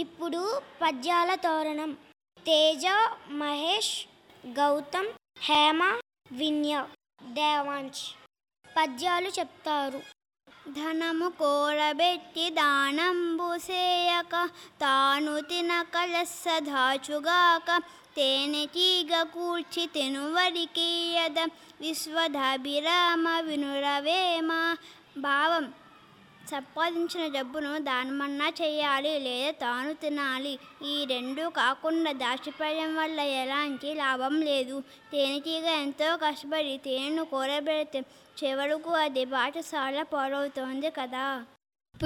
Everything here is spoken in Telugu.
ఇప్పుడు పద్యాల తోరణం తేజ మహేష్ గౌతమ్ హేమ విన్య దేవాంశ్ పద్యాలు చెప్తారు ధనము కోరబెట్టి దానంబు సేయక తాను తినక లెస్స దాచుగాక తేనె తీగ కూర్చి తెనువరికీయద విశ్వధాభిరామ వినురవేమ భావం సంపాదించిన డబ్బును దానమన్నా చేయాలి లేదా తాను తినాలి ఈ రెండు కాకుండా దాచిపడడం వల్ల ఎలాంటి లాభం లేదు తేనెటీగ ఎంతో కష్టపడి తేనెను కూరబెడితే చివరకు అది బాటసాల పాలవుతోంది కదా